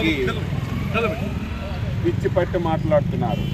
పిచ్చి పట్టి మాట్లాడుతున్నారు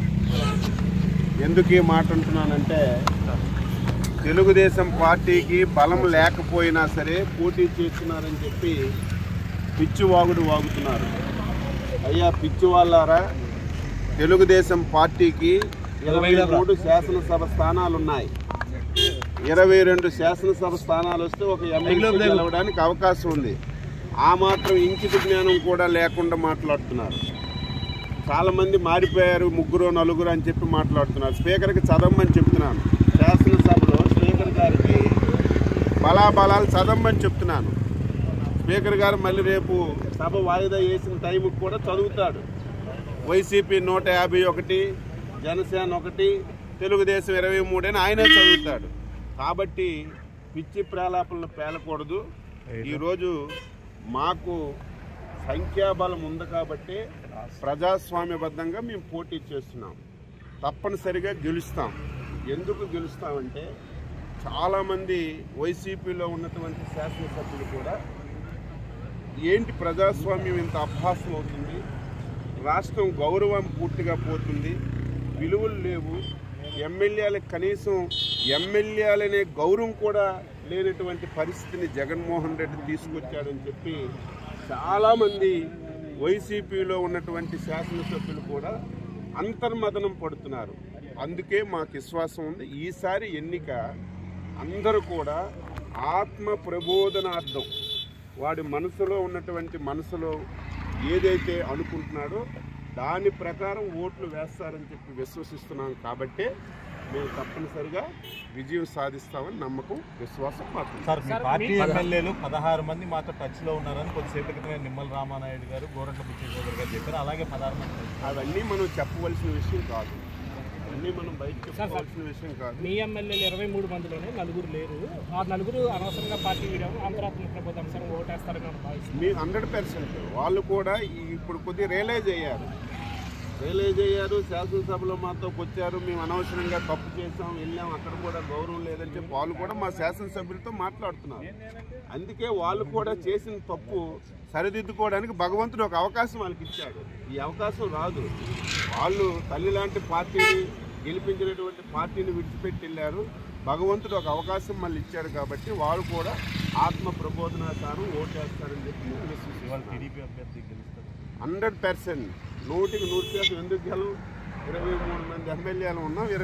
ఎందుకు ఈ మాట అంటున్నానంటే తెలుగుదేశం పార్టీకి బలం లేకపోయినా సరే పోటీ చేస్తున్నారని చెప్పి పిచ్చి వాగుడు వాగుతున్నారు అయ్యా పిచ్చి వాళ్ళారా తెలుగుదేశం పార్టీకి ఇరవై మూడు శాసనసభ స్థానాలు ఉన్నాయి ఇరవై రెండు శాసనసభ స్థానాలు వస్తే ఒక ఎమ్మెల్యే గెలవడానికి అవకాశం ఉంది ఆ మాత్రం ఇంకిత జ్ఞానం కూడా లేకుండా మాట్లాడుతున్నారు చాలా మంది మారిపోయారు ముగ్గురు నలుగురు అని చెప్పి మాట్లాడుతున్నారు స్పీకర్కి చదవమని చెప్తున్నాను శాసనసభలో స్పీకర్ గారికి బలాబలాలు చదవమని చెప్తున్నాను స్పీకర్ గారు మళ్ళీ రేపు సభ వాయిదా వేసిన టైంకి కూడా చదువుతాడు వైసీపీ నూట యాభై ఒకటి జనసేన ఒకటి తెలుగుదేశం ఇరవై మూడు అని ఆయనే చదువుతాడు కాబట్టి పిచ్చి ప్రేలాపనలు పేలకూడదు ఈరోజు మాకు సంఖ్యాబలం ఉంది కాబట్టి ప్రజాస్వామ్యబద్ధంగా మేము పోటీ చేస్తున్నాం తప్పనిసరిగా గెలుస్తాం ఎందుకు గెలుస్తామంటే చాలామంది వైసీపీలో ఉన్నటువంటి శాసనసభ్యులు కూడా ఏంటి ప్రజాస్వామ్యం ఇంత అభ్యాసం అవుతుంది రాష్ట్రం గౌరవం పూర్తిగా పోతుంది విలువలు లేవు ఎమ్మెల్యేలకు కనీసం ఎమ్మెల్యేలనే గౌరవం కూడా లేనటువంటి పరిస్థితిని జగన్మోహన్ రెడ్డి తీసుకొచ్చాడని చెప్పి చాలామంది వైసీపీలో ఉన్నటువంటి శాసనసభ్యులు కూడా అంతర్మదనం పడుతున్నారు అందుకే మాకు విశ్వాసం ఉంది ఈసారి ఎన్నిక అందరూ కూడా ఆత్మ ప్రబోధనార్థం వాడి మనసులో ఉన్నటువంటి మనసులో ఏదైతే అనుకుంటున్నాడో దాని ప్రకారం ఓట్లు వేస్తారని చెప్పి విశ్వసిస్తున్నాం కాబట్టే మేము తప్పనిసరిగా విజయం సాధిస్తామని నమ్మకం విశ్వాసం మాకు ఉంది. సార్ మీ పార్టీ ఎమ్మెల్యేలు పదహారు మంది మాతో టచ్ లో ఉన్నారని కొద్దిసేపటి క్రితమే నిమ్మల రామానాయుడు గారు గోరంట్ల బుచ్చేశ్వర గారు చెప్పారు అలాగే పదహారు మంది అవన్నీ మనం చెప్పవలసిన విషయం కాదు అవన్నీ మనం బయట చెప్పవలసిన విషయం కాదు మీ ఎమ్మెల్యేలు ఇరవై మూడు మందిలోనే నలుగురు లేరు ఆ నలుగురు అనవసరంగా పార్టీ వీడాము అంతరాత్మ ప్రభుత్వం అంశాన్ని ఓటేస్తారని మనం భావిస్తున్నాం మీ హండ్రెడ్ పర్సెంట్ వాళ్ళు కూడా ఈ- ఇప్పుడు కొద్దిగా రియలైజ్ అయ్యారు రియలైజ్ అయ్యారు శాసనసభలో మాతో వచ్చారు మేము అనవసరంగా తప్పు చేసాం వెళ్ళాం అక్కడ కూడా గౌరవం లేదని చెప్పి వాళ్ళు కూడా మా శాసనసభ్యులతో మాట్లాడుతున్నారు అందుకే వాళ్ళు కూడా చేసిన తప్పు సరిదిద్దుకోవడానికి భగవంతుడు ఒక అవకాశం వాళ్ళకి ఇచ్చాడు ఈ అవకాశం రాదు వాళ్ళు తల్లి లాంటి పార్టీని గెలిపించినటువంటి పార్టీని విడిచిపెట్టి వెళ్ళారు భగవంతుడు ఒక అవకాశం మళ్ళీ ఇచ్చాడు కాబట్టి వాళ్ళు కూడా ఆత్మ ప్రబోధనాసారం ఓటేస్తారని చెప్పి నేను ఇవాళ విశ్వసిస్తున్నాను టీడీపీ అభ్యర్థి గెలుస్తారు హండ్రెడ్ పర్సెంట్ నూటికి నూరు శాతం ఎందుకు గెలవు ఇరవై మూడు మంది ఎమ్మెల్యేలు ఉన్నాం